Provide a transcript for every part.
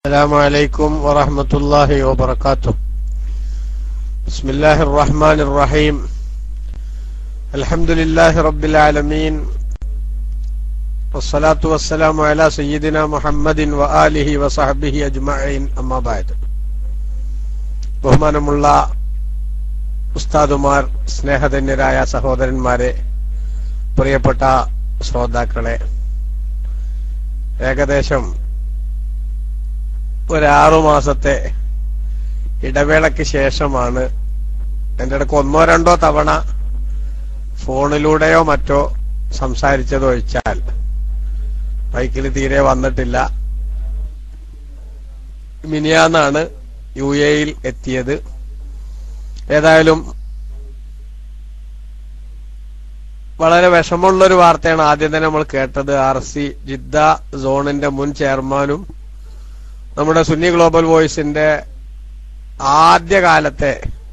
السلام عليكم ورحمة الله وبركاته بسم الله الرحمن الرحيم الحمد لله رب العالمين والصلاة والسلام على سيدنا محمد وآله وصحبه أجمعين أما بعد ബഹുമാനമുള്ള ഉസ്താദുമാർ സ്നേഹധന്യരായ സഹോദരന്മാരെ പ്രിയപ്പെട്ട ശ്രോതാക്കളെ ഏകദേശം ഒരാറു മാസത്തെ ഇടവേളയ്ക്ക് ശേഷമാണ് എൻ്റെ ഇടയ്ക്ക് ഒന്നോ രണ്ടോ തവണ ഫോണിലൂടെയോ മറ്റോ സംസാരിച്ചതൊഴിച്ചാൽ ബൈക്കിൽ തീരെ വന്നിട്ടില്ല മിനിയാന്നാണ് യു എയിൽ എത്തിയത് ഏതായാലും വളരെ വിഷമമുള്ള ഒരു വാർത്തയാണ് ആദ്യം തന്നെ നമ്മൾ കേട്ടത് ആർ സി ജിദ്ദ സോണിന്റെ മുൻ ചെയർമാനും നമ്മുടെ സുന്നി ഗ്ലോബൽ വോയിസിന്റെ ആദ്യകാലത്തെ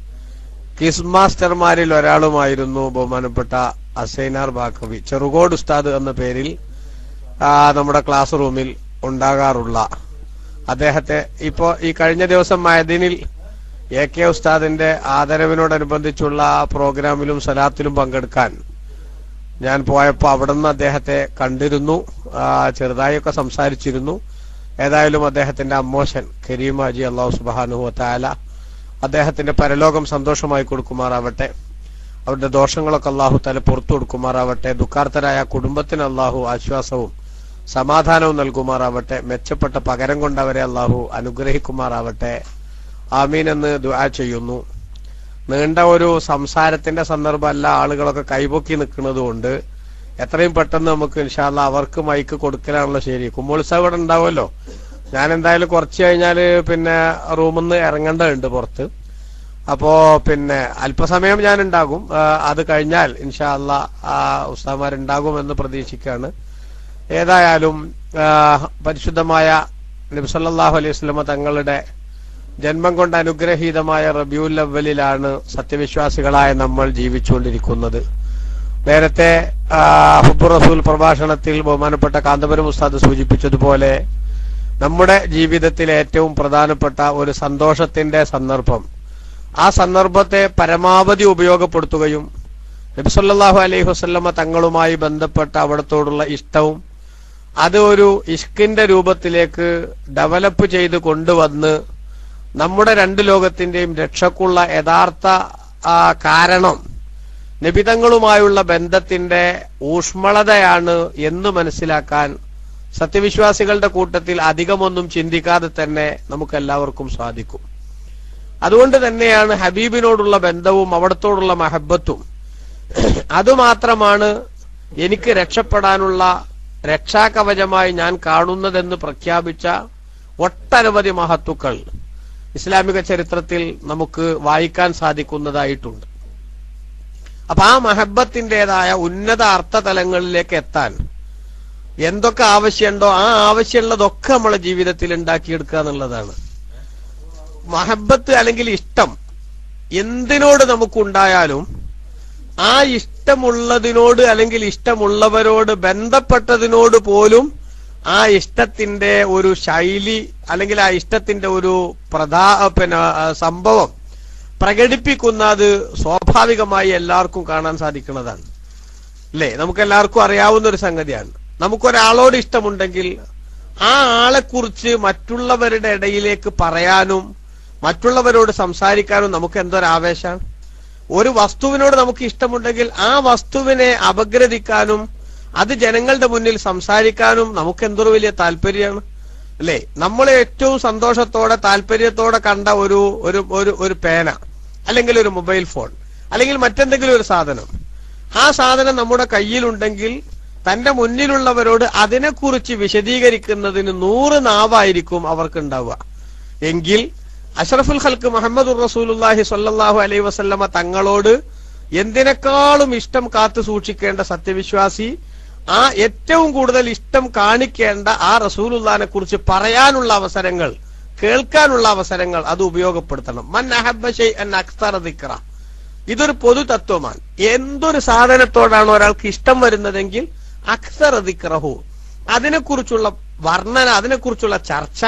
കിസ് മാസ്റ്റർമാരിൽ ഒരാളുമായിരുന്നു ബഹുമാനപ്പെട്ട അസൈനാർ ബാക്കവി ചെറുകോട് ഉസ്താദ് എന്ന പേരിൽ ആ, നമ്മുടെ ക്ലാസ് റൂമിൽ ഉണ്ടാകാറുള്ള അദ്ദേഹത്തെ ഇപ്പോ ഈ കഴിഞ്ഞ ദിവസം മയദീനിൽ എ കെ ഉസ്താദിന്റെ ആദരവിനോടനുബന്ധിച്ചുള്ള പ്രോഗ്രാമിലും സലാത്തിലും പങ്കെടുക്കാൻ ഞാൻ പോയപ്പോൾ അവിടെ നിന്ന് അദ്ദേഹത്തെ കണ്ടിരുന്നു ആ, ചെറുതായൊക്കെ സംസാരിച്ചിരുന്നു ഏതായാലും അദ്ദേഹത്തിന്റെ അമ്മോശൻ കരീം ഹാജി അള്ളാഹു സുബാനുഹു താല അദ്ദേഹത്തിന്റെ പരലോകം സന്തോഷമായി കൊടുക്കുമാറാവട്ടെ അവരുടെ ദോഷങ്ങളൊക്കെ അള്ളാഹു തല പുറത്തു കൊടുക്കുമാറാവട്ടെ ദുഃഖാർത്ഥരായ കുടുംബത്തിന് അള്ളാഹു ആശ്വാസവും സമാധാനവും നൽകുമാറാവട്ടെ മെച്ചപ്പെട്ട പകരം കൊണ്ട് അവരെ അള്ളാഹു അനുഗ്രഹിക്കുമാറാവട്ടെ ആമീൻ എന്ന് ദുആ ചെയ്യുന്നു നീണ്ട ഒരു സംസാരത്തിന്റെ സന്ദർഭമല്ല ആളുകളൊക്കെ കൈപൊക്കി നിൽക്കുന്നത് കൊണ്ട് എത്രയും പെട്ടെന്ന് നമുക്ക് ഇൻഷാല്ല അവർക്ക് മൈക്ക് കൊടുക്കലാണല്ലോ ശരി കുമ്മോത്സവം ഇവിടെ ഉണ്ടാവുമല്ലോ ഞാൻ എന്തായാലും കുറച്ച് കഴിഞ്ഞാല് പിന്നെ റൂമിൽ നിന്ന് ഇറങ്ങേണ്ടതുണ്ട് പുറത്ത് അപ്പോ പിന്നെ അല്പസമയം ഞാൻ ഉണ്ടാകും ആ, അത് കഴിഞ്ഞാൽ ഇൻഷാല്ല ഉസ്താമാരുണ്ടാകും എന്ന് പ്രതീക്ഷിക്കുകയാണ് ഏതായാലും ആ, പരിശുദ്ധമായ നബിസല്ലാഹു അലൈഹി സ്വലമ തങ്ങളുടെ ജന്മം കൊണ്ട് അനുഗ്രഹീതമായ റബിയുൽ അവലിലാണ് സത്യവിശ്വാസികളായ നമ്മൾ ജീവിച്ചുകൊണ്ടിരിക്കുന്നത് നേരത്തെ ആ, ഹുബ്ബുർ റസൂൽ പ്രഭാഷണത്തിൽ ബഹുമാനപ്പെട്ട കാന്തപുരം ഉസ്താദ് സൂചിപ്പിച്ചതുപോലെ നമ്മുടെ ജീവിതത്തിലെ ഏറ്റവും പ്രധാനപ്പെട്ട ഒരു സന്തോഷത്തിന്റെ സന്ദർഭം ആ സന്ദർഭത്തെ പരമാവധി ഉപയോഗപ്പെടുത്തുകയും നബിസല്ലാഹു അലൈഹി വസല്ലമ തങ്ങളുമായി ബന്ധപ്പെട്ട അവിടത്തോടുള്ള ഇഷ്ടവും അത് ഒരു ഇഷ്കിന്റെ രൂപത്തിലേക്ക് ഡെവലപ്പ് ചെയ്ത് കൊണ്ടുവന്ന് നമ്മുടെ രണ്ട് ലോകത്തിന്റെയും രക്ഷക്കുള്ള യഥാർത്ഥ ആ, കാരണം നിബിതങ്ങളുമായുള്ള ബന്ധത്തിന്റെ ഊഷ്മളതയാണ് എന്ന് മനസ്സിലാക്കാൻ സത്യവിശ്വാസികളുടെ കൂട്ടത്തിൽ അധികമൊന്നും ചിന്തിക്കാതെ തന്നെ നമുക്ക് എല്ലാവർക്കും സാധിക്കും അതുകൊണ്ട് തന്നെയാണ് ഹബീബിനോടുള്ള ബന്ധവും അവിടത്തോടുള്ള മഹബത്തും അതുമാത്രമാണ് എനിക്ക് രക്ഷപ്പെടാനുള്ള രക്ഷാകവചമായി ഞാൻ കാണുന്നതെന്ന് പ്രഖ്യാപിച്ച ഒട്ടനവധി മഹത്തുക്കൾ ഇസ്ലാമിക ചരിത്രത്തിൽ നമുക്ക് വായിക്കാൻ സാധിക്കുന്നതായിട്ടുണ്ട് അപ്പൊ ആ മഹബത്തിൻ്റെതായ ഉന്നത അർത്ഥതലങ്ങളിലേക്ക് എത്താൻ എന്തൊക്കെ ആവശ്യമുണ്ടോ ആ ആവശ്യമുള്ളതൊക്കെ നമ്മളെ ജീവിതത്തിൽ ഉണ്ടാക്കിയെടുക്കുക എന്നുള്ളതാണ് മഹബത്ത് അല്ലെങ്കിൽ ഇഷ്ടം എന്തിനോട് നമുക്കുണ്ടായാലും ആ ഇഷ്ടമുള്ളതിനോട് അല്ലെങ്കിൽ ഇഷ്ടമുള്ളവരോട് ബന്ധപ്പെട്ടതിനോട് പോലും ആ ഇഷ്ടത്തിന്റെ ഒരു ശൈലി അല്ലെങ്കിൽ ആ ഇഷ്ടത്തിന്റെ ഒരു പ്രധാ പിന്നെ ആ, സംഭവം പ്രകടിപ്പിക്കുന്ന അത് സ്വാഭാവികമായി എല്ലാവർക്കും കാണാൻ സാധിക്കുന്നതാണ് അല്ലേ നമുക്ക് എല്ലാവർക്കും അറിയാവുന്ന ഒരു സംഗതിയാണ് നമുക്കൊരാളോട് ഇഷ്ടമുണ്ടെങ്കിൽ ആ ആളെക്കുറിച്ച് മറ്റുള്ളവരുടെ ഇടയിലേക്ക് പറയാനും മറ്റുള്ളവരോട് സംസാരിക്കാനും നമുക്ക് എന്തൊരാവേശമാണ് ഒരു വസ്തുവിനോട് നമുക്ക് ഇഷ്ടമുണ്ടെങ്കിൽ ആ വസ്തുവിനെ അപഗ്രഥിക്കാനും അത് ജനങ്ങളുടെ മുന്നിൽ സംസാരിക്കാനും നമുക്ക് എന്തൊരു വലിയ താല്പര്യമാണ് അല്ലേ നമ്മൾ ഏറ്റവും സന്തോഷത്തോടെ താല്പര്യത്തോടെ കണ്ട ഒരു ഒരു ഒരു ഒരു പേന അല്ലെങ്കിൽ ഒരു മൊബൈൽ ഫോൺ അല്ലെങ്കിൽ മറ്റെന്തെങ്കിലും ഒരു സാധനം ആ സാധനം നമ്മുടെ കയ്യിലുണ്ടെങ്കിൽ തന്റെ മുന്നിലുള്ളവരോട് അതിനെക്കുറിച്ച് വിശദീകരിക്കുന്നതിന് നൂറ് നാവായിരിക്കും അവർക്ക് ഉണ്ടാവുക എങ്കിൽ അഷ്റഫുൽ ഖൽക്ക് മുഹമ്മദ് റസൂലുല്ലാഹി സ്വല്ലല്ലാഹു അലൈഹി വസല്ലമ തങ്ങളോട് എന്തിനേക്കാളും ഇഷ്ടം കാത്തു സൂക്ഷിക്കേണ്ട സത്യവിശ്വാസി ആ ഏറ്റവും കൂടുതൽ ഇഷ്ടം കാണിക്കേണ്ട ആ റസൂലുല്ലാനെ കുറിച്ച് പറയാനുള്ള അവസരങ്ങൾ കേൾക്കാനുള്ള അവസരങ്ങൾ അത് ഉപയോഗപ്പെടുത്തണം മൻ അഹബ്ബ ഷൈഅൻ അക്തറ ദിക്റ ഇതൊരു പൊതു തത്വമാണ് എന്തൊരു സാധനത്തോടാണ് ഒരാൾക്ക് ഇഷ്ടം വരുന്നതെങ്കിൽ അക്സർ ദിക്റഹു അതിനെക്കുറിച്ചുള്ള വർണ്ണന അതിനെക്കുറിച്ചുള്ള ചർച്ച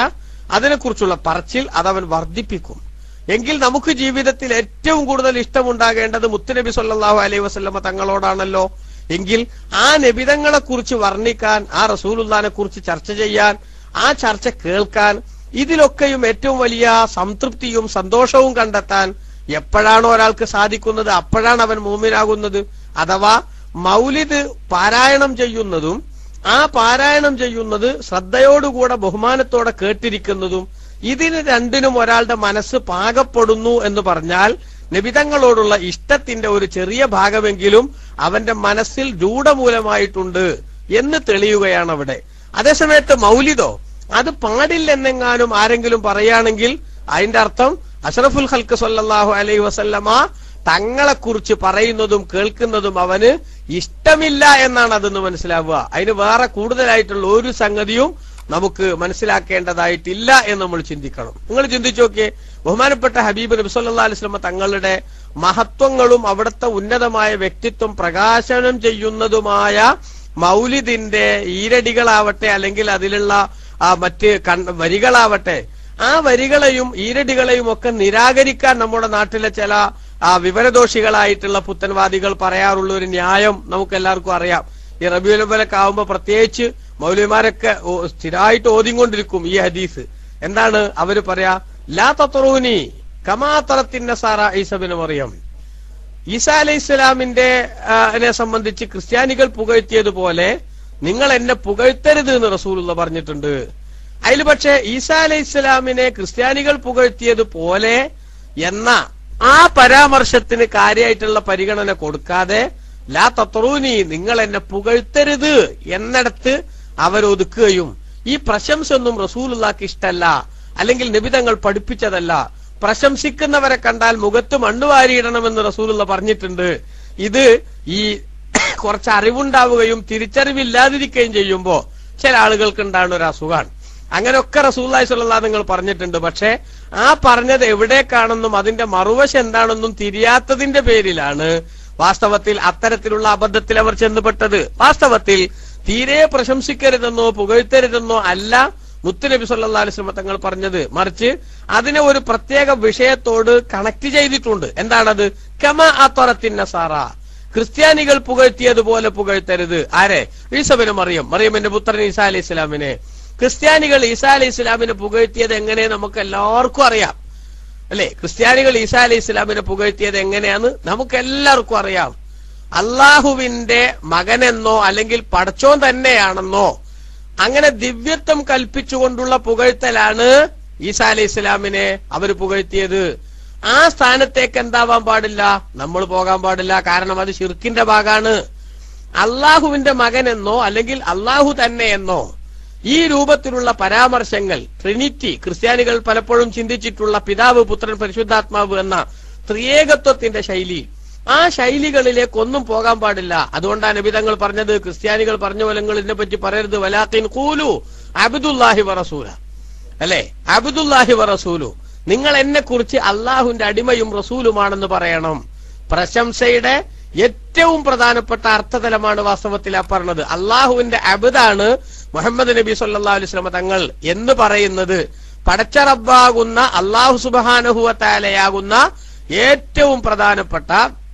അതിനെക്കുറിച്ചുള്ള പറച്ചിൽ അതവൻ വർദ്ധിപ്പിക്കും എങ്കിൽ നമുക്ക് ജീവിതത്തിൽ ഏറ്റവും കൂടുതൽ ഇഷ്ടമുണ്ടാകേണ്ടത് മുത്തുനബി സല്ലല്ലാഹു അലൈഹി വസല്ലമ തങ്ങളോടാണല്ലോ എങ്കിൽ ആ നബിതങ്ങളെ കുറിച്ച് വർണ്ണിക്കാൻ ആ റസൂലുള്ളാനെ കുറിച്ച് ചർച്ച ചെയ്യാൻ ആ ചർച്ച കേൾക്കാൻ ഇതിലൊക്കെയും ഏറ്റവും വലിയ സംതൃപ്തിയും സന്തോഷവും കണ്ടെത്താൻ എപ്പോഴാണോ ഒരാൾക്ക് സാധിക്കുന്നത് അപ്പോഴാണ് അവൻ മൂമിനാകുന്നത് അഥവാ മൗലിദ് പാരായണം ചെയ്യുന്നതും ആ പാരായണം ചെയ്യുന്നത് ശ്രദ്ധയോടുകൂടെ ബഹുമാനത്തോടെ കേട്ടിരിക്കുന്നതും ഇതിന് രണ്ടിനും ഒരാളുടെ മനസ്സ് പാകപ്പെടുന്നു എന്ന് പറഞ്ഞാൽ നിബിതങ്ങളോടുള്ള ഇഷ്ടത്തിന്റെ ഒരു ചെറിയ ഭാഗമെങ്കിലും അവന്റെ മനസ്സിൽ രൂഢമൂലമായിട്ടുണ്ട് എന്ന് തെളിയുകയാണ് അവിടെ അതേസമയത്ത് മൗലിദോ അത് പാടില്ലെന്നെങ്ങാനും ആരെങ്കിലും പറയുകയാണെങ്കിൽ അതിന്റെ അർത്ഥം അഷറഫുൽ ഹൽക്ക് സല്ലല്ലാഹു അലൈഹി വസല്ലമ തങ്ങളെ കുറിച്ച് പറയുന്നതും കേൾക്കുന്നതും അവന് ഇഷ്ടമില്ല എന്നാണ് അതെന്ന് മനസ്സിലാവുക അതിന് വേറെ കൂടുതലായിട്ടുള്ള ഒരു സംഗതിയും നമുക്ക് മനസ്സിലാക്കേണ്ടതായിട്ടില്ല എന്ന് നമ്മൾ ചിന്തിക്കണം നിങ്ങൾ ചിന്തിച്ചു നോക്കിയേ ബഹുമാനപ്പെട്ട ഹബീബ് നബി സല്ലല്ലാഹു അലൈഹി വസല്ലമ തങ്ങളുടെ മഹത്വങ്ങളും അവിടുത്തെ ഉന്നതമായ വ്യക്തിത്വം പ്രകാശനം ചെയ്യുന്നതുമായ മൗലിദിന്റെ ഈരടികളാവട്ടെ അല്ലെങ്കിൽ അതിലുള്ള ആ മറ്റ് കൺ- വരികളാവട്ടെ ആ വരികളെയും ഈരടികളെയും ഒക്കെ നിരാകരിക്കാൻ നമ്മുടെ നാട്ടിലെ ചില ആ വിവരദോഷികളായിട്ടുള്ള പുത്തൻവാദികൾ പറയാറുള്ള ഒരു ന്യായം നമുക്ക് എല്ലാവർക്കും അറിയാം ഈ റബിയുലബലൊക്കെ ആവുമ്പോ പ്രത്യേകിച്ച് മൗലിമാരൊക്കെ ഓ- സ്ഥിരമായിട്ട് ഓതിക്കൊണ്ടിരിക്കും ഈ ഹദീസ് എന്താണ് അവര് പറയാ ലാ തത്രൂനി കമാത്തറത്തിന്റെ സാറ ഈസബിന് മറിയം ഈസാ അലൈഹി ഇസ്ലാമിന്റെ നെ സംബന്ധിച്ച് ക്രിസ്ത്യാനികൾ പുകഴ്ത്തിയതുപോലെ നിങ്ങൾ എന്നെ പുകഴ്ത്തരുത് എന്ന് റസൂലുള്ള പറഞ്ഞിട്ടുണ്ട് അതിൽ പക്ഷേ ഈസാ അലൈഹി ഇസ്ലാമിനെ ക്രിസ്ത്യാനികൾ പുകഴ്ത്തിയതുപോലെ എന്ന ആ പരാമർശത്തിന് കാര്യമായിട്ടുള്ള പരിഗണന കൊടുക്കാതെ ലാ തത്രൂനി നിങ്ങൾ എന്നെ പുകഴ്ത്തരുത് എന്നിടത്ത് അവരൊതുക്കുകയും ഈ പ്രശംസ ഒന്നും റസൂലുള്ളാക്ക് ഇഷ്ടല്ല അല്ലെങ്കിൽ നിബിതങ്ങൾ പഠിപ്പിച്ചതല്ല പ്രശംസിക്കുന്നവരെ കണ്ടാൽ മുഖത്ത് മണ്ണ് വാരിയിടണമെന്ന് റസൂലുള്ള പറഞ്ഞിട്ടുണ്ട് ഇത് ഈ കുറച്ച് അറിവുണ്ടാവുകയും തിരിച്ചറിവില്ലാതിരിക്കുകയും ചെയ്യുമ്പോ ചില ആളുകൾക്ക് ഉണ്ടാകുന്ന ഒരു അസുഖമാണ് അങ്ങനെയൊക്കെ റസൂല്ലായി സ്വല്ലാ നിങ്ങൾ പറഞ്ഞിട്ടുണ്ട് പക്ഷെ ആ പറഞ്ഞത് എവിടേക്കാണെന്നും അതിന്റെ മറുവശം എന്താണെന്നും തിരിയാത്തതിന്റെ പേരിലാണ് വാസ്തവത്തിൽ അത്തരത്തിലുള്ള അബദ്ധത്തിൽ അവർ ചെന്നുപെട്ടത് വാസ്തവത്തിൽ തീരെ പ്രശംസിക്കരുതെന്നോ പുകഴ്ത്തരുതെന്നോ അല്ല മുത്തുനബി സല്ലാ അലിസ്ലമ തങ്ങൾ പറഞ്ഞത് മറിച്ച് അതിനെ ഒരു പ്രത്യേക വിഷയത്തോട് കണക്ട് ചെയ്തിട്ടുണ്ട് എന്താണത് കമ ആത്വറത്തിന്ന സാറ ക്രിസ്ത്യാനികൾ പുകഴ്ത്തിയതുപോലെ പുകഴ്ത്തരുത് ആരെ ഈസബിന് മറിയം മറിയമിന്റെ പുത്രൻ ഈസാ അലി ഇസ്ലാമിനെ ക്രിസ്ത്യാനികൾ ഈസാ അലി ഇസ്ലാമിനെ പുകഴ്ത്തിയത് എങ്ങനെ നമുക്ക് എല്ലാവർക്കും അറിയാം അല്ലെ ക്രിസ്ത്യാനികൾ ഈസാ അലി ഇസ്ലാമിനെ പുകഴ്ത്തിയത് എങ്ങനെയാന്ന് നമുക്ക് എല്ലാവർക്കും അറിയാം അള്ളാഹുവിന്റെ മകനെന്നോ അല്ലെങ്കിൽ പടച്ചോൻ തന്നെയാണെന്നോ അങ്ങനെ ദിവ്യത്വം കൽപ്പിച്ചുകൊണ്ടുള്ള പുകഴ്ത്തലാണ് ഈസാ അലി ഇസ്ലാമിനെ അവർ പുകഴ്ത്തിയത് ആ സ്ഥാനത്തേക്ക് എന്താവാൻ പാടില്ല നമ്മൾ പോകാൻ പാടില്ല കാരണം അത് ഷിർക്കിന്റെ ഭാഗമാണ് അള്ളാഹുവിന്റെ മകനെന്നോ അല്ലെങ്കിൽ അള്ളാഹു തന്നെയെന്നോ ഈ രൂപത്തിലുള്ള പരാമർശങ്ങൾ ട്രിനിറ്റി ക്രിസ്ത്യാനികൾ പലപ്പോഴും ചിന്തിച്ചിട്ടുള്ള പിതാവ് പുത്രൻ പരിശുദ്ധാത്മാവ് എന്ന ത്രിയേകത്വത്തിന്റെ ശൈലി ആ ശൈലികളിലേക്ക് ഒന്നും പോകാൻ പാടില്ല അതുകൊണ്ടാണ് നബിതങ്ങൾ പറഞ്ഞത് ക്രിസ്ത്യാനികൾ പറഞ്ഞ പോലെ നിങ്ങൾ ഇതിനെ പറ്റി പറയരുത് വലാത്തിൻ കൂലു അബ്ദുല്ലാഹി വറസൂല അല്ലെ അബ്ദുല്ലാഹി വറസൂലു നിങ്ങൾ എന്നെ കുറിച്ച് അള്ളാഹുവിന്റെ അടിമയും റസൂലുമാണെന്ന് പറയണം പ്രശംസയുടെ ഏറ്റവും പ്രധാനപ്പെട്ട അർത്ഥതലമാണ് വാസ്തവത്തിൽ ആ പറഞ്ഞത് അള്ളാഹുവിന്റെ അബുദാണ് മുഹമ്മദ് നബി സല്ലാ അലുസ്ലമ തങ്ങൾ എന്ന് പറയുന്നത് പടച്ചറബാകുന്ന അള്ളാഹു സുബാനഹുവത്താലയാകുന്ന ഏറ്റവും പ്രധാനപ്പെട്ട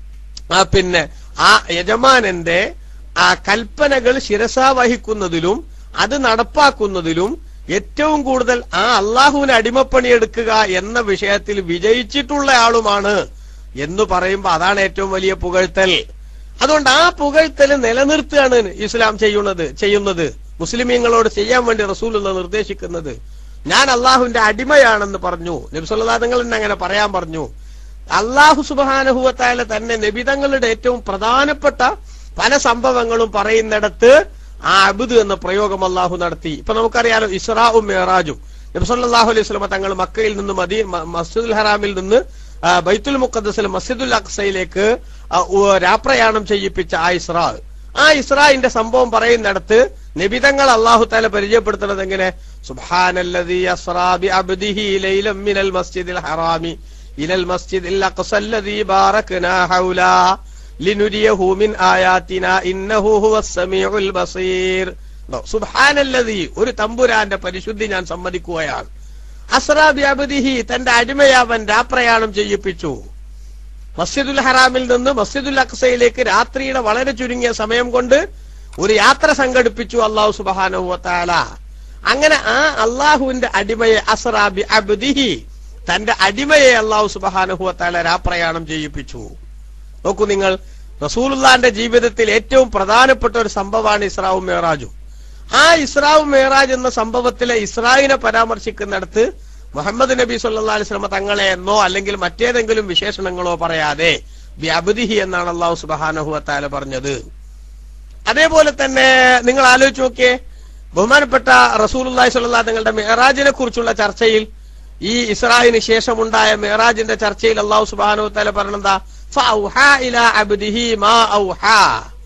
ആ പിന്നെ ആ യജമാനന്റെ ആ കൽപ്പനകൾ ശിരസ വഹിക്കുന്നതിലും അത് നടപ്പാക്കുന്നതിലും ഏറ്റവും കൂടുതൽ ആ അള്ളാഹുവിന് അടിമപ്പണിയെടുക്കുക എന്ന വിഷയത്തിൽ വിജയിച്ചിട്ടുള്ള ആളുമാണ് എന്ന് പറയുമ്പോ അതാണ് ഏറ്റവും വലിയ പുകഴ്ത്തൽ അതുകൊണ്ട് ആ പുകഴ്ത്തൽ നിലനിർത്തുകയാണ് ഇസ്ലാം ചെയ്യുന്നത് ചെയ്യുന്നത് മുസ്ലിമീങ്ങളോട് ചെയ്യാൻ വേണ്ടി റസൂലുള്ള നിർദ്ദേശിക്കുന്നത് ഞാൻ അള്ളാഹുവിന്റെ അടിമയാണെന്ന് പറഞ്ഞു നബിസ്വല്ലാ നിങ്ങൾ എന്നെ അങ്ങനെ പറയാൻ പറഞ്ഞു അള്ളാഹു സുബാനുഭവത്തായ തന്നെ നബിതങ്ങളുടെ ഏറ്റവും പ്രധാനപ്പെട്ട പല സംഭവങ്ങളും പറയുന്നിടത്ത് ആ അബുദ് എന്ന പ്രയോഗം അള്ളാഹു നടത്തി ഇപ്പൊ നമുക്കറിയാലോ ഇസ്രാവും മേറാജും നബ്സല്ലാഹു അലൈഹി സ്വലമ തങ്ങൾ മക്കയിൽ നിന്ന് മദീ മ- മസ്ജിദുൽ ഹറാമിൽ നിന്ന് ആ, ബൈത്തുൽ മുഖദ്സിൽ മസ്ജിദുൽ അക്സയിലേക്ക് ആ, ഉ- രാപ്രയാണം ചെയ്യിപ്പിച്ച ആ ഇസ്രാ ആ ഇസ്രായിന്റെ സംഭവം പറയുന്നിടത്ത് നബിതങ്ങൾ അള്ളാഹു താല പരിചയപ്പെടുത്തുന്നത് എങ്ങനെ സുബ്ഹാനല്ലദീ അസ്റാ ബി അബ്ദിഹി ലൈലം മിനൽ മസ്ജിദിൽ ഹറാമി ഇലൽ മസ്ജിദിൽ അഖ്സല്ലദീ ബാറക്നാ ഹൗലാ ലിനുരിയഹു മിൻ ആയാത്തിന ഇന്നഹു ഹുവസ് സമീഉൽ ബസീർ ഉണ്ടോ? സുബ്ഹാനല്ലദീ ഒരു തമ്പുരാന്റെ പരിശുദ്ധി ഞാൻ സമ്മതിക്കുകയാണ് അസ്രാബിഅബദിഹി തന്റെ അടിമയെ അവൻ രാപ്രയാണം ചെയ്യിപ്പിച്ചു മസ്ജിദുൽ ഹറാമിൽ നിന്ന് മസ്ജിദുൽ അക്സയിലേക്ക് രാത്രിയുടെ വളരെ ചുരുങ്ങിയ സമയം കൊണ്ട് ഒരു യാത്ര സംഘടിപ്പിച്ചു അള്ളാഹു സുബാനുവത്താല അങ്ങനെ ആ അള്ളാഹുവിന്റെ അടിമയെ അസ്രാബി അബ്ദിഹി തന്റെ അടിമയെ അള്ളാഹു സുബാനുഹുവത്താല രാപ്രയാണം ചെയ്യിപ്പിച്ചു നോക്കൂ നിങ്ങൾ റസൂലുള്ളാന്റെ ജീവിതത്തിൽ ഏറ്റവും പ്രധാനപ്പെട്ട ഒരു സംഭവമാണ് ഇസ്രാവും മേറാജും ആ ഇസ്രാവും മേറാജ് എന്ന സംഭവത്തിലെ ഇസ്രായിനെ പരാമർശിക്കുന്നിടത്ത് മുഹമ്മദ് നബി സല്ലാ അലിസ്ലമ തങ്ങളെ എന്നോ അല്ലെങ്കിൽ മറ്റേതെങ്കിലും വിശേഷണങ്ങളോ പറയാതെ ബി അബ്ദിഹി എന്നാണ് അള്ളാഹു സുബാനഹുവത്താല പറഞ്ഞത് അതേപോലെ തന്നെ നിങ്ങൾ ആലോചിച്ച് നോക്കിയേ ബഹുമാനപ്പെട്ട റസൂലുല്ലാഹി സ്വല്ലാ തങ്ങളുടെ മെഹറാജിനെ കുറിച്ചുള്ള ചർച്ചയിൽ ഈ ഇസ്രായിന് ശേഷമുണ്ടായ മെഹറാജിന്റെ ചർച്ചയിൽ അള്ളാഹു സുബാനു തല പറഞ്ഞെന്താ ഫൗഹാ ഇലാ അബ്ദിഹി മാ ഔഹാ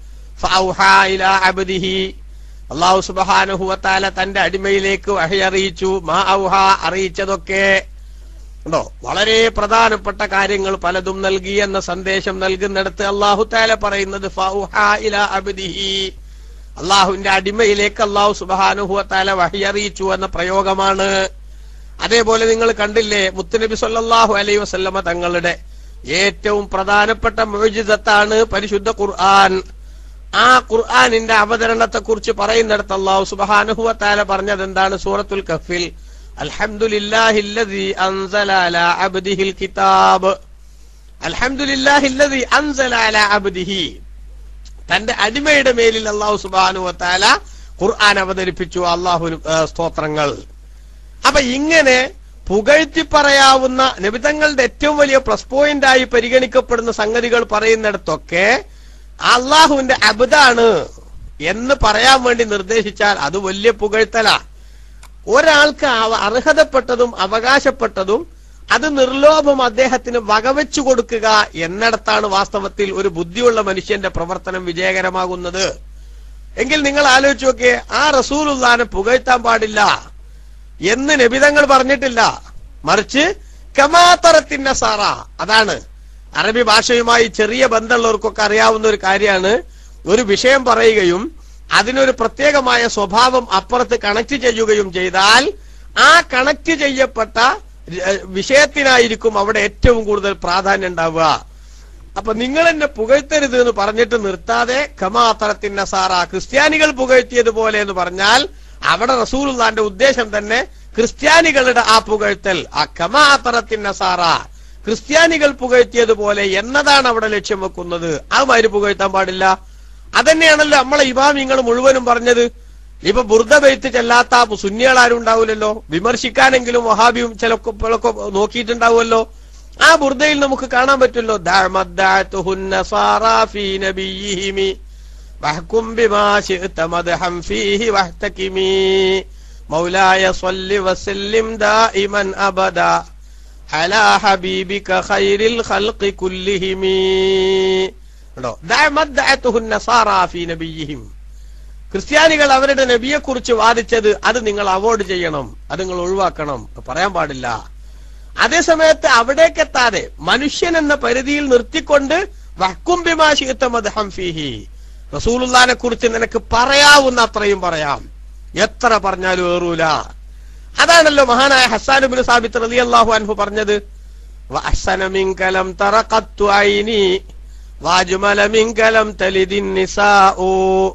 ഫൗഹാ ഇലാ അബ്ദിഹി അള്ളാഹു സുബാനുഹു വത്താല തന്റെ അടിമയിലേക്ക് വഹി അറിയിച്ചു മാ ഔഹ അറിയിച്ചതൊക്കെ ഉണ്ടോ വളരെ പ്രധാനപ്പെട്ട കാര്യങ്ങൾ പലതും നൽകി എന്ന സന്ദേശം നൽകുന്നിടത്ത് അള്ളാഹു താല പറയുന്നത് ഫൗഹാ ഇലാ അബ്ദിഹി അള്ളാഹുവിന്റെ അടിമയിലേക്ക് അള്ളാഹു സുബാനുഹുവത്താല വഹി അറിയിച്ചു എന്ന പ്രയോഗമാണ് അതേപോലെ നിങ്ങൾ കണ്ടില്ലേ മുത്തുനബി സല്ലല്ലാഹു അലൈഹി വസല്ലമ തങ്ങളുടെ ഏറ്റവും പ്രധാനപ്പെട്ട മോജിതത്താണ് പരിശുദ്ധ ഖുർആൻ ആ ഖുർആനിന്റെ അവതരണത്തെ കുറിച്ച് പറയുന്നിടത്ത് അള്ളാഹു സുബാനുഹുവത്താല പറഞ്ഞത് എന്താണ് സൂറത്തുൽ കഫിൽ അൽഹംദുലില്ലാഹില്ലദീ അൻസല അലാ അബ്ദിഹിൽ കിതാബ് അൽഹംദുലില്ലാഹില്ലദീ അൻസല അലാ അബ്ദിഹി തന്റെ അടിമയുടെ മേലിൽ അള്ളാഹു സുബാനു വത്താല ഖുർആൻ അവതരിപ്പിച്ചു അള്ളാഹു സ്തോത്രങ്ങൾ അപ്പൊ ഇങ്ങനെ പുകഴ്ത്തി പറയാവുന്ന നിബിതങ്ങളുടെ ഏറ്റവും വലിയ പ്ലസ് പോയിന്റ് ആയി പരിഗണിക്കപ്പെടുന്ന സംഗതികൾ പറയുന്നിടത്തൊക്കെ അള്ളാഹുവിന്റെ അബുദാണ് എന്ന് പറയാൻ വേണ്ടി നിർദ്ദേശിച്ചാൽ അത് വലിയ പുകഴ്ത്തല ഒരാൾക്ക് അവ- അർഹതപ്പെട്ടതും അവകാശപ്പെട്ടതും അത് നിർലോഭം അദ്ദേഹത്തിന് വകവെച്ചു കൊടുക്കുക എന്നിടത്താണ് വാസ്തവത്തിൽ ഒരു ബുദ്ധിയുള്ള മനുഷ്യന്റെ പ്രവർത്തനം വിജയകരമാകുന്നത് എങ്കിൽ നിങ്ങൾ ആലോചിച്ച് നോക്കിയേ ആ റസൂലുള്ളാനെ പുകഴ്ത്താൻ പാടില്ല എന്ന് നബിതങ്ങൾ പറഞ്ഞിട്ടില്ല മറിച്ച് കമാത്തറത്തിന്റെ സാറ അതാണ് അറബി ഭാഷയുമായി ചെറിയ ബന്ധമുള്ളവർക്കൊക്കെ അറിയാവുന്ന ഒരു കാര്യമാണ് ഒരു വിഷയം പറയുകയും അതിനൊരു പ്രത്യേകമായ സ്വഭാവം അപ്പുറത്ത് കണക്ട് ചെയ്യുകയും ചെയ്താൽ ആ കണക്ട് ചെയ്യപ്പെട്ട ര- വിഷയത്തിനായിരിക്കും അവിടെ ഏറ്റവും കൂടുതൽ പ്രാധാന്യം ഉണ്ടാവുക അപ്പൊ നിങ്ങൾ എന്നെ പുകഴ്ത്തരുത് എന്ന് പറഞ്ഞിട്ട് നിർത്താതെ ഖമാത്തറത്തിന്റെ സാറ ക്രിസ്ത്യാനികൾ പുകഴ്ത്തിയതുപോലെ എന്ന് പറഞ്ഞാൽ അവിടെ റസൂലുള്ളാന്റെ ഉദ്ദേശം തന്നെ ക്രിസ്ത്യാനികളുടെ ആ പുകഴ്ത്തൽ ആ ഖമാത്തറത്തിന്റെ സാറ ക്രിസ്ത്യാനികൾ പുകഴ്ത്തിയതുപോലെ എന്നതാണ് അവിടെ ലക്ഷ്യം വെക്കുന്നത് അതുമാതിരി പുകഴ്ത്താൻ പാടില്ല അതന്നെയാണല്ലോ നമ്മളെ ഇമാമിങ്ങൾ മുഴുവനും പറഞ്ഞത് ഇപ്പൊ ബുർദ ബെയ്ത്ത് ചെല്ലാത്ത സുന്നികൾ ആരും ഉണ്ടാവില്ലല്ലോ വിമർശിക്കാനെങ്കിലും വഹാബിയും ചിലപ്പോഴൊക്കെ നോക്കിയിട്ടുണ്ടാവുമല്ലോ ആ ബുർദയിൽ നമുക്ക് കാണാൻ പറ്റുമല്ലോ ദഅമദ്ദഅതുഹുന്ന സാറാ ഫീ നബിയിഹിമി വഹ്കും ബിമാ ശിഅത മദ്ഹം ഫീഹി വഹ്തകിമി മൗലായ സ്വല്ലി വസല്ലിം ദായിമൻ അബദ അലാ ഹബീബിക ഖൈറിൽ ഖൽഖി കുല്ലിഹിമി കണ്ടോ ദഅമദ്ദഅതുഹുന്ന സാറാ ഫീ നബിയിഹിം ക്രിസ്ത്യാനികൾ അവരുടെ നബിയെ കുറിച്ച് വാദിച്ചത് അത് നിങ്ങൾ അവോയ്ഡ് ചെയ്യണം അത് നിങ്ങൾ ഒഴിവാക്കണം അത് പറയാൻ പാടില്ല അതേ സമയത്ത് അവിടേക്ക് എത്താതെ മനുഷ്യൻ എന്ന പരിധിയിൽ നിർത്തിക്കൊണ്ട് വഹ്കുംബിമാശിത്ത മദ്ഹം ഫീഹി റസൂലുള്ളാനെ കുറിച്ച് നിനക്ക് പറയാവുന്ന അത്രയും പറയാം എത്ര പറഞ്ഞാലും ഏറൂല അതാണല്ലോ മഹാനായ ഹസാനുബിൻ സാബിത്ത് റളിയല്ലാഹു അൻഹു പറഞ്ഞത് വഅഹ്സന മിൻകലം തറഖത്തു ഐനി വാജ്മല മിൻകലം തലിദിൻ നിസാഉ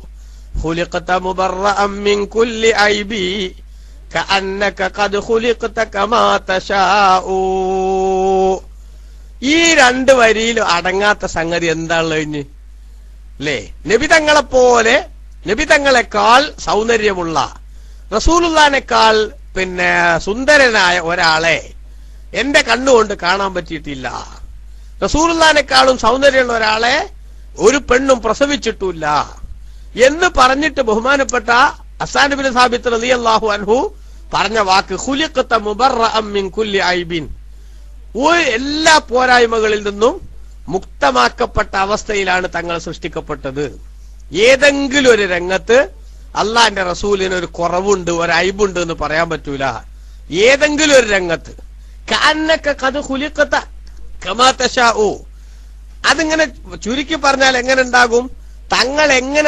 خلقت مبرأ من كل عيب كأنك قد خلقت كما تشاء ഈ രണ്ട് വരിയിൽ അടങ്ങാത്ത സംഗതി എന്താണല്ലോ ഇനി അല്ലേ നബിതങ്ങളെ പോലെ നബിതങ്ങളെക്കാൾ സൗന്ദര്യമുള്ള റസൂലുള്ളാനേക്കാൾ പിന്നെ സുന്ദരനായ ഒരാളെ എന്റെ കണ്ണുകൊണ്ട് കാണാൻ പറ്റിയിട്ടില്ല റസൂലുള്ളാനേക്കാളും സൗന്ദര്യമുള്ള ഒരാളെ ഒരു പെണ്ണും പ്രസവിച്ചിട്ടില്ല എന്ന് പറഞ്ഞിട്ട് ബഹുമാനപ്പെട്ട അസാനുബിൻ സാബിത്ത് റളിയല്ലാഹു അൻഹു പറഞ്ഞ വാക്ക് ഖുലിഖത മുബറഅം മിൻ കുല്ലി ഐബിൻ ഒരു എല്ലാ പോരായ്മകളിൽ നിന്നും മുക്തമാക്കപ്പെട്ട അവസ്ഥയിലാണ് തങ്ങൾ സൃഷ്ടിക്കപ്പെട്ടത് ഏതെങ്കിലും ഒരു രംഗത്ത് അള്ളാന്റെ റസൂലിന് ഒരു കുറവുണ്ട് ഒരു അയബുണ്ട് എന്ന് പറയാൻ പറ്റൂല ഏതെങ്കിലും ഒരു രംഗത്ത് കാന്നക്ക കത് ഹുലിക്കത്ത കമാതശാഉ അതിങ്ങനെ ചുരുക്കി പറഞ്ഞാൽ എങ്ങനെ ഉണ്ടാകും തങ്ങൾ എങ്ങനെ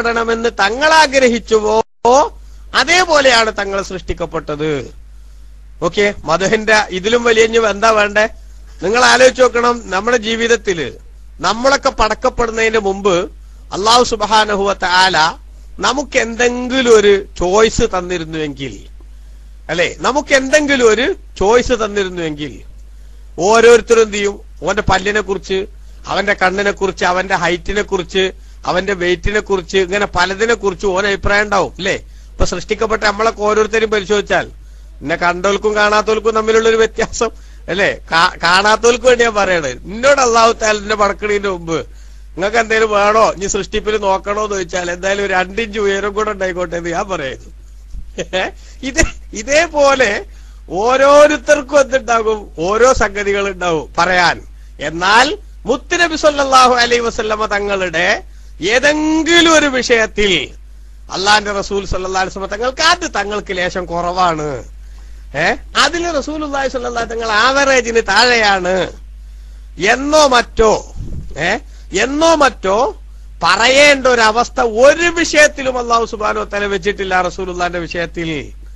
സൃഷ്ടിക്കപ്പെടണമെന്ന് തങ്ങൾ ആഗ്രഹിച്ചുവോ അതേപോലെയാണ് തങ്ങൾ സൃഷ്ടിക്കപ്പെട്ടത് ഓക്കെ മധുഹിന്റെ ഇതിലും വലിയ ഇനി എന്താ വേണ്ടേ നിങ്ങൾ ആലോചിച്ച് നോക്കണം നമ്മുടെ ജീവിതത്തില് നമ്മളൊക്കെ പടക്കപ്പെടുന്നതിന് മുമ്പ് അള്ളാഹു സുബാനഹുവത്ത ആല നമുക്ക് എന്തെങ്കിലും ഒരു ചോയ്സ് തന്നിരുന്നുവെങ്കിൽ അല്ലെ നമുക്ക് എന്തെങ്കിലും ഒരു ചോയ്സ് തന്നിരുന്നുവെങ്കിൽ ഓരോരുത്തരും എന്ത് ചെയ്യും ഓന്റെ പല്ലിനെ കുറിച്ച് അവന്റെ കണ്ണിനെ കുറിച്ച് അവന്റെ ഹൈറ്റിനെ കുറിച്ച് അവന്റെ വെയിറ്റിനെ കുറിച്ച് ഇങ്ങനെ പലതിനെ കുറിച്ച് ഓരോ അഭിപ്രായം ഉണ്ടാവും അല്ലേ ഇപ്പൊ സൃഷ്ടിക്കപ്പെട്ട നമ്മളൊക്കെ ഓരോരുത്തരും പരിശോധിച്ചാൽ എന്നെ കണ്ടോൽക്കും കാണാത്തവർക്കും തമ്മിലുള്ള ഒരു വ്യത്യാസം അല്ലേ കാ- കാണാത്തവർക്ക് വേണ്ടിയാ പറയണത് നിന്നോട് അള്ളാഹു താലിന്റെ പടക്കണീന്റെ മുമ്പ് നിങ്ങൾക്ക് എന്തെങ്കിലും വേണോ ഇനി സൃഷ്ടിപ്പിൽ നോക്കണോ എന്ന് ചോദിച്ചാൽ എന്തായാലും ഒരു രണ്ടിഞ്ച് ഉയരം കൂടെ ഉണ്ടായിക്കോട്ടെ എന്ന് ഞാൻ പറയുന്നു ഇത് ഇതേപോലെ ഓരോരുത്തർക്കും എന്തുണ്ടാകും ഓരോ സംഗതികൾ ഉണ്ടാവും പറയാൻ എന്നാൽ മുത്തുനബി സല്ലല്ലാഹു അലൈഹി വസല്ലമ തങ്ങളുടെ ഏതെങ്കിലും ഒരു വിഷയത്തിൽ അള്ളാന്റെ റസൂൽ സല്ലല്ലാഹു അലൈഹി വസല്ലമ തങ്ങൾക്ക് അത് തങ്ങൾക്ക് ലേശം കുറവാണ് ഏ അതിൽ റസൂൽ അള്ളാഹി സല്ലല്ലാഹു തങ്ങൾ ആവറേജിന് താഴെയാണ് എന്നോ മറ്റോ ഏ എന്നോ മറ്റോ പറയേണ്ട ഒരു അവസ്ഥ ഒരു വിഷയത്തിലും അള്ളാഹു സുബാനോ തല വെച്ചിട്ടില്ല റസൂലുള്ളാന്റെ വിഷയത്തിൽ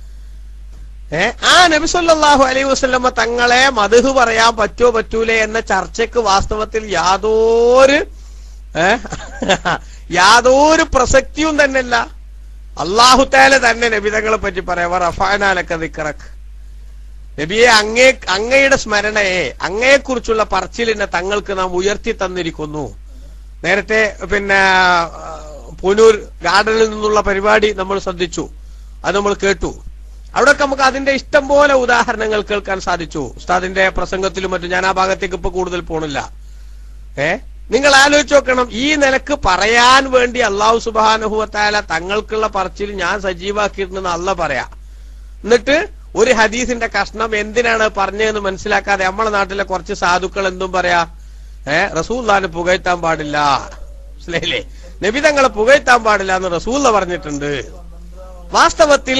ഏ ആ നബിസല്ലാഹു അലൈഹി വസ്ലമ തങ്ങളെ മധുഹ് പറയാൻ പറ്റോ പറ്റൂലേ എന്ന ചർച്ചയ്ക്ക് വാസ്തവത്തിൽ യാതൊരു ഏ യാതൊരു പ്രസക്തിയും തന്നെയല്ല അള്ളാഹു താല തന്നെ നബിതങ്ങളെ പറ്റി പറയാം റഫാനാലൊക്കെ ദിക്കറക്ക് നബിയെ അങ്ങേ അങ്ങയുടെ സ്മരണയെ അങ്ങയെക്കുറിച്ചുള്ള പറച്ചിലിനെ തങ്ങൾക്ക് നാം ഉയർത്തി തന്നിരിക്കുന്നു നേരത്തെ പിന്നെ ആ, പുനൂർ ഗാർഡനിൽ നിന്നുള്ള പരിപാടി നമ്മൾ ശ്രദ്ധിച്ചു അത് നമ്മൾ കേട്ടു അവിടെയൊക്കെ നമുക്ക് അതിന്റെ ഇഷ്ടം പോലെ ഉദാഹരണങ്ങൾ കേൾക്കാൻ സാധിച്ചു ഉസ്താദിന്റെ പ്രസംഗത്തിലും മറ്റും ഞാൻ ആ ഭാഗത്തേക്ക് ഇപ്പൊ കൂടുതൽ പോണില്ല ഏ നിങ്ങൾ ആലോചിച്ച് നോക്കണം ഈ നിലക്ക് പറയാൻ വേണ്ടി അള്ളാഹു സുബാനുഭവത്തായ തങ്ങൾക്കുള്ള പറച്ചിൽ ഞാൻ സജീവാക്കിയിട്ടുണ്ടെന്ന് അല്ല പറയാ എന്നിട്ട് ഒരു ഹദീസിന്റെ കഷ്ണം എന്തിനാണ് പറഞ്ഞതെന്ന് മനസ്സിലാക്കാതെ നമ്മളെ നാട്ടിലെ കുറച്ച് സാധുക്കൾ എന്തും പറയാ ഏ റസൂല്ലാന് പുകഴ്ത്താൻ പാടില്ല മനസ്സിലായില്ലേ നബിതങ്ങളെ പുകഴ്ത്താൻ പാടില്ല എന്ന് റസൂല്ല പറഞ്ഞിട്ടുണ്ട് വാസ്തവത്തിൽ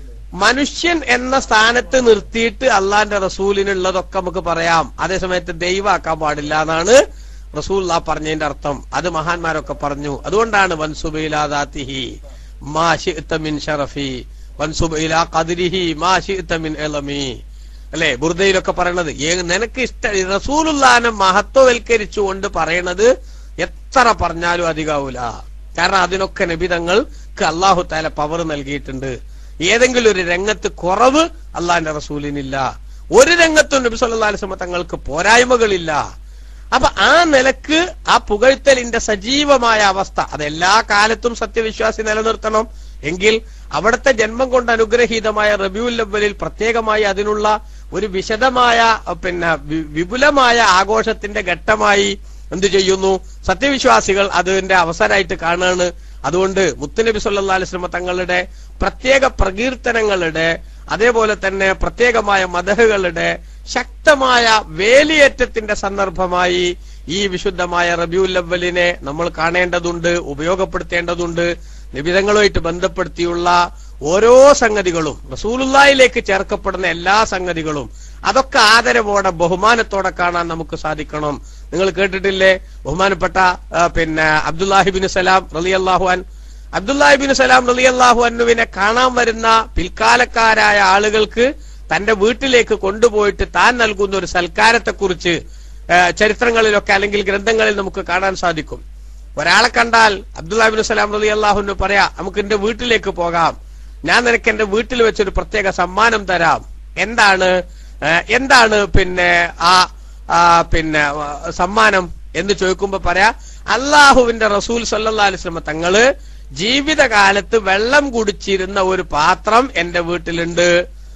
മനുഷ്യൻ എന്ന സ്ഥാനത്ത് നിർത്തിയിട്ട് അള്ളാന്റെ റസൂലിനുള്ളതൊക്കെ നമുക്ക് പറയാം അതേസമയത്ത് ദൈവാക്കാൻ പാടില്ല എന്നാണ് റസൂല്ല പറഞ്ഞതിന്റെ അർത്ഥം അത് മഹാന്മാരൊക്കെ പറഞ്ഞു അതുകൊണ്ടാണ് വൻസുബൈലാദാത്തിഹി മാ ശിഅ്ത മിൻ ഷറഫി വൻസുബ് ഇലാ ഖദ്രിഹി മാ ശിഅ്ത മിൻ ഇളമി അല്ലെ ബുർദയിലൊക്കെ പറയണത് ഏ- നിനക്ക് ഇഷ്ട റസൂലുല്ലാനെ മഹത്വവൽക്കരിച്ചുകൊണ്ട് പറയണത് എത്ര പറഞ്ഞാലും അധികാവൂല കാരണം അതിനൊക്കെ നബിതങ്ങൾക്ക് അള്ളാഹു താല പവർ നൽകിയിട്ടുണ്ട് ഏതെങ്കിലും ഒരു രംഗത്ത് കുറവ് അള്ളാഹിന്റെ റസൂലിനില്ല ഒരു രംഗത്തും നബി സല്ലല്ലാഹു അലൈഹി വസല്ലം തങ്ങൾക്ക് പോരായ്മകളില്ല അപ്പൊ ആ നിലക്ക് ആ പുകഴ്ത്തലിന്റെ സജീവമായ അവസ്ഥ അത് എല്ലാ കാലത്തും സത്യവിശ്വാസി നിലനിർത്തണം എങ്കിൽ അവിടുത്തെ ജന്മം കൊണ്ട് അനുഗ്രഹീതമായ റബിയുൽ അവലിൽ പ്രത്യേകമായി അതിനുള്ള ഒരു വിശദമായ അഹ് പിന്നെ വി- വിപുലമായ ആഘോഷത്തിന്റെ ഘട്ടമായി എന്തു ചെയ്യുന്നു സത്യവിശ്വാസികൾ അതിന്റെ അവസരമായിട്ട് കാണുകയാണ് അതുകൊണ്ട് മുത്തുനബി സല്ലല്ലാഹു അലൈഹി വസല്ലം തങ്ങളുടെ പ്രത്യേക പ്രകീർത്തനങ്ങളുടെ അതേപോലെ തന്നെ പ്രത്യേകമായ മദഹുകളുടെ ശക്തമായ വേലിയേറ്റത്തിന്റെ സന്ദർഭമായി ഈ വിശുദ്ധമായ റബിയുൽ അവലിനെ നമ്മൾ കാണേണ്ടതുണ്ട് ഉപയോഗപ്പെടുത്തേണ്ടതുണ്ട് നിബിധങ്ങളുമായിട്ട് ബന്ധപ്പെടുത്തിയുള്ള ഓരോ സംഗതികളും റസൂലുള്ളാഹിലേക്ക് ചേർക്കപ്പെടുന്ന എല്ലാ സംഗതികളും അതൊക്കെ ആദരവോടെ ബഹുമാനത്തോടെ കാണാൻ നമുക്ക് സാധിക്കണം നിങ്ങൾ കേട്ടിട്ടില്ലേ ബഹുമാനപ്പെട്ട ആ, പിന്നെ അബ്ദുല്ലാഹിബിൻ സലാം റളിയല്ലാഹുഅൻ അബ്ദുല്ലാഹിബിൻ സലാം റളിയല്ലാഹു അന്നുവിനെ കാണാൻ വരുന്ന പിൽക്കാലക്കാരായ ആളുകൾക്ക് തന്റെ വീട്ടിലേക്ക് കൊണ്ടുപോയിട്ട് താൻ നൽകുന്ന ഒരു സൽക്കാരത്തെക്കുറിച്ച് ആ, ചരിത്രങ്ങളിലൊക്കെ അല്ലെങ്കിൽ ഗ്രന്ഥങ്ങളിൽ നമുക്ക് കാണാൻ സാധിക്കും ഒരാളെ കണ്ടാൽ അബ്ദുല്ലാഹിബിൻ സലാം റലി അള്ളാഹുന് പറയാ നമുക്ക് എന്റെ വീട്ടിലേക്ക് പോകാം ഞാൻ നിനക്ക് എന്റെ വീട്ടിൽ വെച്ചൊരു പ്രത്യേക സമ്മാനം തരാം എന്താണ് ആ, എന്താണ് പിന്നെ ആ ആ, പിന്നെ ആ, സമ്മാനം എന്ന് ചോദിക്കുമ്പോ പറയാ അള്ളാഹുവിന്റെ റസൂൽ സല്ലല്ലാഹു അലൈഹി വസല്ലം തങ്ങള് ജീവിതകാലത്ത് വെള്ളം കുടിച്ചിരുന്ന ഒരു പാത്രം എന്റെ വീട്ടിലുണ്ട്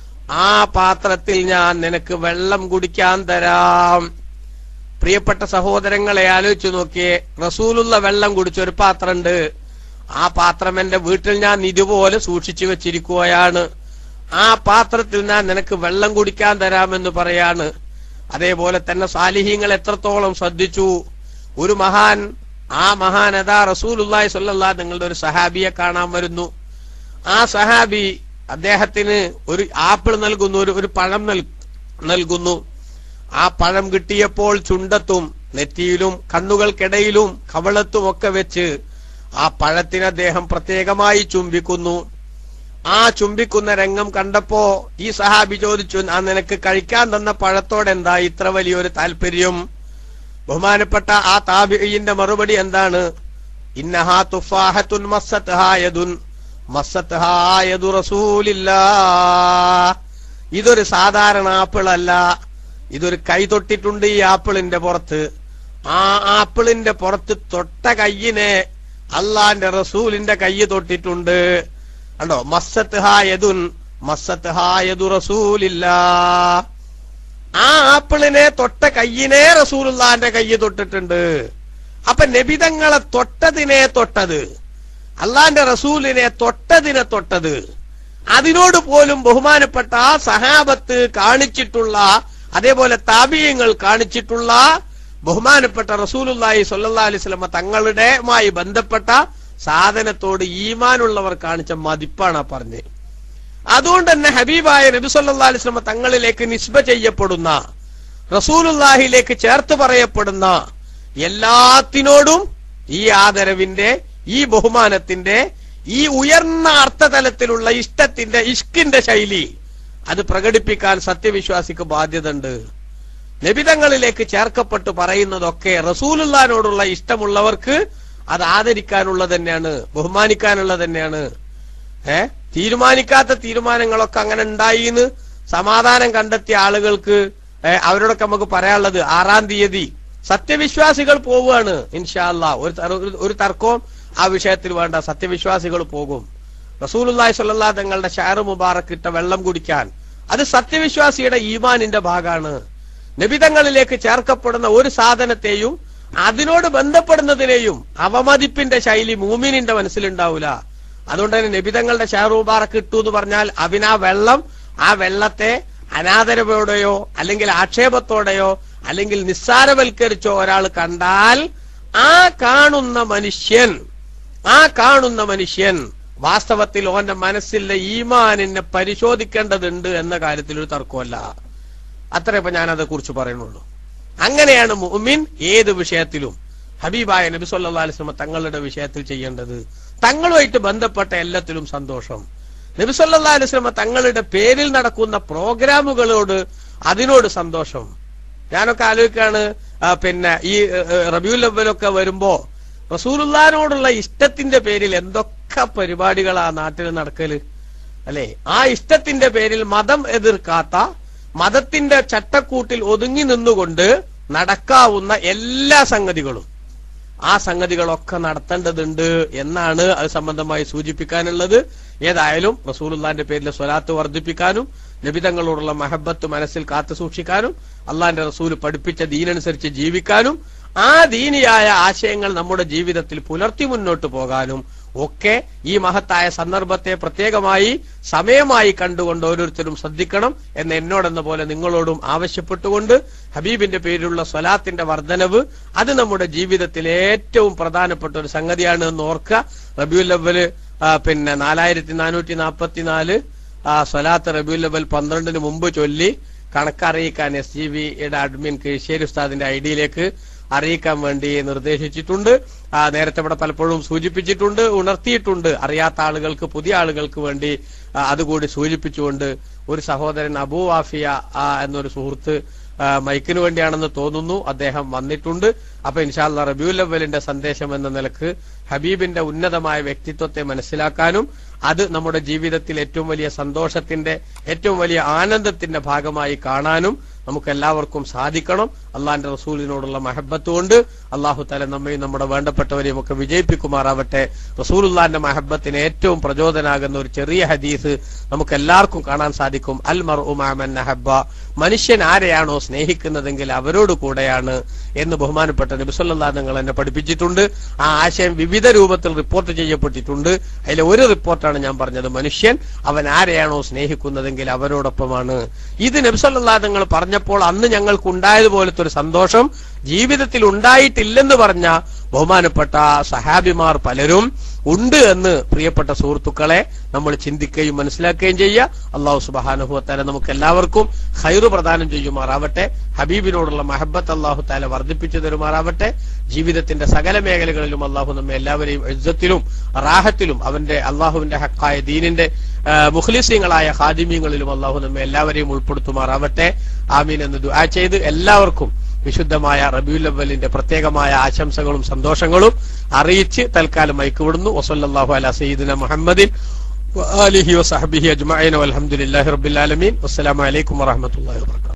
ആ പാത്രത്തിൽ ഞാൻ നിനക്ക് വെള്ളം കുടിക്കാൻ തരാം പ്രിയപ്പെട്ട സഹോദരങ്ങളെ ആലോചിച്ചു നോക്കിയേ റസൂലുള്ള വെള്ളം കുടിച്ച ഒരു പാത്രമുണ്ട് ആ പാത്രം എന്റെ വീട്ടിൽ ഞാൻ ഇതുപോലെ സൂക്ഷിച്ചു വെച്ചിരിക്കുകയാണ് ആ പാത്രത്തിൽ ഞാൻ നിനക്ക് വെള്ളം കുടിക്കാൻ തരാമെന്ന് പറയാണ് അതേപോലെ തന്നെ സാലിഹ്യങ്ങൾ എത്രത്തോളം ശ്രദ്ധിച്ചു ഒരു മഹാൻ ആ മഹാൻ അതാ റസൂലുള്ളാഹി സ്വല്ലല്ലാഹു നിങ്ങളുടെ ഒരു സഹാബിയെ കാണാൻ വരുന്നു ആ സഹാബി അദ്ദേഹത്തിന് ഒരു ആപ്പിൾ നൽകുന്നു ഒരു ഒരു പഴം നൽ- നൽകുന്നു ആ പഴം കിട്ടിയപ്പോൾ ചുണ്ടത്തും നെറ്റിയിലും കണ്ണുകൾക്കിടയിലും കവളത്തും ഒക്കെ വെച്ച് ആ പഴത്തിന് അദ്ദേഹം പ്രത്യേകമായി ചുംബിക്കുന്നു ആ ചുംബിക്കുന്ന രംഗം കണ്ടപ്പോ ഈ സഹാബി ചോദിച്ചു ആ നിനക്ക് കഴിക്കാൻ തന്ന പഴത്തോടെന്താ ഇത്ര വലിയൊരു താല്പര്യം ബഹുമാനപ്പെട്ട ആ താബിയുടെ മറുപടി എന്താണ് ഇന്നഹാ തുഫാഹത്തുൻ മസ്സത്ഹായതുൻ മസ്സത്ഹായതു റസൂലില്ലാ ഇതൊരു സാധാരണ ആപ്പിൾ അല്ല ഇതൊരു കൈ തൊട്ടിട്ടുണ്ട് ഈ ആപ്പിളിന്റെ പുറത്ത് ആ ആപ്പിളിന്റെ പുറത്ത് തൊട്ട കയ്യിനെ അള്ളാന്റെ റസൂലിന്റെ കൈ തൊട്ടിട്ടുണ്ട് കണ്ടോ മസ്സത്ത് ഹായതുൻ മസ്സത്ത് ഹായതു റസൂലില്ലാ ആ ആപ്പിളിനെ തൊട്ട കയ്യിനെ റസൂലുള്ളാന്റെ കൈ തൊട്ടിട്ടുണ്ട് അപ്പൊ നബിതങ്ങളെ തൊട്ടതിനെ തൊട്ടത് അള്ളാന്റെ റസൂലിനെ തൊട്ടതിനെ തൊട്ടത് അതിനോട് പോലും ബഹുമാനപ്പെട്ട ആ സഹാബത്ത് കാണിച്ചിട്ടുള്ള അതേപോലെ താപീയങ്ങൾ കാണിച്ചിട്ടുള്ള ബഹുമാനപ്പെട്ട റസൂലുല്ലാഹി സല്ലല്ലാഹു അലൈഹി വസല്ലമ തങ്ങളുടെമായി ബന്ധപ്പെട്ട സാധനത്തോട് ഈമാനുള്ളവർ കാണിച്ച മതിപ്പാണ് ആ പറഞ്ഞത് അതുകൊണ്ട് തന്നെ ഹബീബായ നബി സല്ലല്ലാഹു അലൈഹി വസല്ലമ തങ്ങളിലേക്ക് നിസ്ബ ചെയ്യപ്പെടുന്ന റസൂലുല്ലാഹിലേക്ക് ചേർത്ത് പറയപ്പെടുന്ന എല്ലാത്തിനോടും ഈ ആദരവിന്റെ ഈ ബഹുമാനത്തിന്റെ ഈ ഉയർന്ന അർത്ഥതലത്തിലുള്ള ഇഷ്ടത്തിന്റെ ഇഷ്കിന്റെ ശൈലി അത് പ്രകടിപ്പിക്കാൻ സത്യവിശ്വാസിക്ക് ബാധ്യതയുണ്ട് നബിതങ്ങളിലേക്ക് ചേർക്കപ്പെട്ട് പറയുന്നതൊക്കെ റസൂലുള്ളാനോടുള്ള ഇഷ്ടമുള്ളവർക്ക് അത് ആദരിക്കാനുള്ളത് തന്നെയാണ് ബഹുമാനിക്കാനുള്ളത് തന്നെയാണ് ഏ തീരുമാനിക്കാത്ത തീരുമാനങ്ങളൊക്കെ അങ്ങനെ ഉണ്ടായിന്ന് സമാധാനം കണ്ടെത്തിയ ആളുകൾക്ക് ഏ, അവരോടൊക്കെ നമുക്ക് പറയാനുള്ളത് ആറാം തീയതി സത്യവിശ്വാസികൾ പോവുകയാണ് ഇൻഷാല്ല ഒരു തർ- ഒരു- ഒരു തർക്കവും ആ വിഷയത്തിൽ വേണ്ട സത്യവിശ്വാസികൾ പോകും റസൂലുല്ലാഹി സ്വല്ലല്ലാ തങ്ങളുടെ ഷാറ് മുബാറക്ക് ഇട്ട വെള്ളം കുടിക്കാൻ അത് സത്യവിശ്വാസിയുടെ ഈമാനിന്റെ ഭാഗമാണ് നബിതങ്ങളിലേക്ക് ചേർക്കപ്പെടുന്ന ഒരു സാധനത്തെയും അതിനോട് ബന്ധപ്പെടുന്നതിനെയും അവമതിപ്പിന്റെ ശൈലി മൂമിനിന്റെ മനസ്സിലുണ്ടാവില്ല അതുകൊണ്ട് തന്നെ നബിതങ്ങളുടെ ഷാറ് മുബാറക്ക് ഇട്ടു എന്ന് പറഞ്ഞാൽ അവനാ വെള്ളം ആ വെള്ളത്തെ അനാദരവോടെയോ അല്ലെങ്കിൽ ആക്ഷേപത്തോടെയോ അല്ലെങ്കിൽ നിസ്സാരവൽക്കരിച്ചോ ഒരാൾ കണ്ടാൽ ആ കാണുന്ന മനുഷ്യൻ ആ കാണുന്ന മനുഷ്യൻ വാസ്തവത്തിൽ ഓന്റെ മനസ്സിലെ ഈമാനിനെ പരിശോധിക്കേണ്ടതുണ്ട് എന്ന കാര്യത്തിൽ ഒരു തർക്കമല്ല അത്ര ഇപ്പൊ ഞാൻ അതേ കുറിച്ച് പറയുന്നുള്ളൂ അങ്ങനെയാണ് മുഅ്മിൻ ഏത് വിഷയത്തിലും ഹബീബായ നബി സല്ലല്ലാഹു അലൈഹി വസല്ലം തങ്ങളുടെ വിഷയത്തിൽ ചെയ്യേണ്ടത് തങ്ങളുമായിട്ട് ബന്ധപ്പെട്ട എല്ലാത്തിലും സന്തോഷം നബി സല്ലല്ലാഹു അലൈഹി വസല്ലം തങ്ങളുടെ പേരിൽ നടക്കുന്ന പ്രോഗ്രാമുകളോട് അതിനോട് സന്തോഷം ഞാനൊക്കെ ആലോചിക്കാണ് ആ, പിന്നെ ഈ റബിയുൽ അവലൊക്കെ വരുമ്പോ റസൂലുള്ളാനോടുള്ള ഇഷ്ടത്തിന്റെ പേരിൽ എന്തൊക്കെ പരിപാടികളാ നാട്ടിൽ നടക്കല് അല്ലെ ആ ഇഷ്ടത്തിന്റെ പേരിൽ മതം എതിർക്കാത്ത മതത്തിന്റെ ചട്ടക്കൂട്ടിൽ ഒതുങ്ങി നിന്നുകൊണ്ട് നടക്കാവുന്ന എല്ലാ സംഗതികളും ആ സംഗതികളൊക്കെ നടത്തേണ്ടതുണ്ട് എന്നാണ് അത് സംബന്ധമായി സൂചിപ്പിക്കാനുള്ളത് ഏതായാലും റസൂലുള്ളാന്റെ പേരിൽ സ്വലാത്ത് വർദ്ധിപ്പിക്കാനും നബിതങ്ങളോടുള്ള മഹബത്ത് മനസ്സിൽ കാത്തു സൂക്ഷിക്കാനും അള്ളാന്റെ റസൂൽ പഠിപ്പിച്ച ദീനനുസരിച്ച് ജീവിക്കാനും ആ ദീനിയായ ആശയങ്ങൾ നമ്മുടെ ജീവിതത്തിൽ പുലർത്തി മുന്നോട്ട് പോകാനും ഒക്കെ ഈ മഹത്തായ സന്ദർഭത്തെ പ്രത്യേകമായി സമയമായി കണ്ടുകൊണ്ട് ഓരോരുത്തരും ശ്രദ്ധിക്കണം എന്ന് എന്നോടെന്ന പോലെ നിങ്ങളോടും ആവശ്യപ്പെട്ടുകൊണ്ട് ഹബീബിന്റെ പേരിലുള്ള സ്വലാത്തിന്റെ വർധനവ് അത് നമ്മുടെ ജീവിതത്തിൽ ഏറ്റവും പ്രധാനപ്പെട്ട ഒരു സംഗതിയാണ് എന്ന് ഓർക്കുക റബിയുൽ അവല് പിന്നെ നാലായിരത്തി നാനൂറ്റി നാൽപ്പത്തിനാല് സ്വലാത്ത് റബിയുൽ അവൽ പന്ത്രണ്ടിന് മുമ്പ് ചൊല്ലി കണക്കറിയിക്കാൻ എസ് ജി ബിയുടെ അഡ്മിൻ കീഴ്ശ്ശേരി ഉസ്താദിന്റെ ഐഡിയിലേക്ക് അറിയിക്കാൻ വേണ്ടി നിർദ്ദേശിച്ചിട്ടുണ്ട് ആ, നേരത്തെ ഇവിടെ പലപ്പോഴും സൂചിപ്പിച്ചിട്ടുണ്ട് ഉണർത്തിയിട്ടുണ്ട് അറിയാത്ത ആളുകൾക്ക് പുതിയ ആളുകൾക്ക് വേണ്ടി ആ, അതുകൂടി സൂചിപ്പിച്ചുകൊണ്ട് ഒരു സഹോദരൻ അബൂ വാഫിയ ആ, എന്നൊരു സുഹൃത്ത് ആ, മൈക്കിന് വേണ്ടിയാണെന്ന് തോന്നുന്നു അദ്ദേഹം വന്നിട്ടുണ്ട് അപ്പൊ ഇൻഷാല്ല റബിയുൽ അവലിന്റെ സന്ദേശം എന്ന നിലക്ക് ഹബീബിന്റെ ഉന്നതമായ വ്യക്തിത്വത്തെ മനസ്സിലാക്കാനും അത് നമ്മുടെ ജീവിതത്തിൽ ഏറ്റവും വലിയ സന്തോഷത്തിന്റെ ഏറ്റവും വലിയ ആനന്ദത്തിന്റെ ഭാഗമായി കാണാനും നമുക്ക് എല്ലാവർക്കും സാധിക്കണം അള്ളാന്റെ റസൂലിനോടുള്ള മഹബത്ത് കൊണ്ട് അള്ളാഹു തല നമ്മയും നമ്മുടെ വേണ്ടപ്പെട്ടവരെയും ഒക്കെ വിജയിപ്പിക്കുമാറാവട്ടെ റസൂലുള്ളാന്റെ മഹബത്തിന് ഏറ്റവും പ്രചോദനാകുന്ന ഒരു ചെറിയ ഹദീസ് നമുക്ക് എല്ലാവർക്കും കാണാൻ സാധിക്കും അൽ മർ ഉമാമൻ നഹബ മനുഷ്യൻ ആരെയാണോ സ്നേഹിക്കുന്നതെങ്കിൽ അവരോട് കൂടെയാണ് എന്ന് ബഹുമാനപ്പെട്ട നബിസല്ലാ നിങ്ങൾ എന്നെ പഠിപ്പിച്ചിട്ടുണ്ട് ആ ആശയം വിവിധ രൂപത്തിൽ റിപ്പോർട്ട് ചെയ്യപ്പെട്ടിട്ടുണ്ട് അതിലെ ഒരു റിപ്പോർട്ടാണ് ഞാൻ പറഞ്ഞത് മനുഷ്യൻ അവൻ ആരെയാണോ സ്നേഹിക്കുന്നതെങ്കിൽ അവരോടൊപ്പമാണ് ഇത് നബിസല്ലാ നിങ്ങൾ പറഞ്ഞപ്പോൾ അന്ന് ഞങ്ങൾക്ക് ഉണ്ടായതുപോലത്തെ ഒരു സന്തോഷം ജീവിതത്തിൽ ഉണ്ടായിട്ടില്ലെന്ന് പറഞ്ഞ ബഹുമാനപ്പെട്ട സഹാബിമാർ പലരും ഉണ്ട് എന്ന് പ്രിയപ്പെട്ട സുഹൃത്തുക്കളെ നമ്മൾ ചിന്തിക്കുകയും മനസ്സിലാക്കുകയും ചെയ്യുക അള്ളാഹു സുബാനുഭവത്താല നമുക്ക് എല്ലാവർക്കും ഹൈറ് പ്രദാനം ചെയ്യുമാറാവട്ടെ ഹബീബിനോടുള്ള മഹബത്ത് അള്ളാഹു താല വർദ്ധിപ്പിച്ചു തരുമാറാവട്ടെ ജീവിതത്തിന്റെ സകല മേഖലകളിലും അള്ളാഹു നമ്മെ എല്ലാവരെയും എഴുത്തത്തിലും റാഹത്തിലും അവന്റെ അള്ളാഹുവിന്റെ ഹക്കായ ദീനിന്റെ ആ, മുഖ്ലിസീങ്ങളായ ഹാദിമ്യങ്ങളിലും അള്ളാഹു നമ്മെ എല്ലാവരെയും ഉൾപ്പെടുത്തുമാറാവട്ടെ ആമീൻ എന്ന് ദുആ ചെയ്ത് എല്ലാവർക്കും വിശുദ്ധമായ റബിയുൽ അവലിന്റെ പ്രത്യേകമായ ആശംസകളും സന്തോഷങ്ങളും അറിയിച്ച് തൽക്കാലം മയക്കുവിടുന്നു വസല്ലല്ലാഹു അലാ സയ്യിദിന മുഹമ്മദിൻ وآله وصحبه أجمعين والحمد لله رب العالمين والسلام عليكم ورحمة الله وبركاته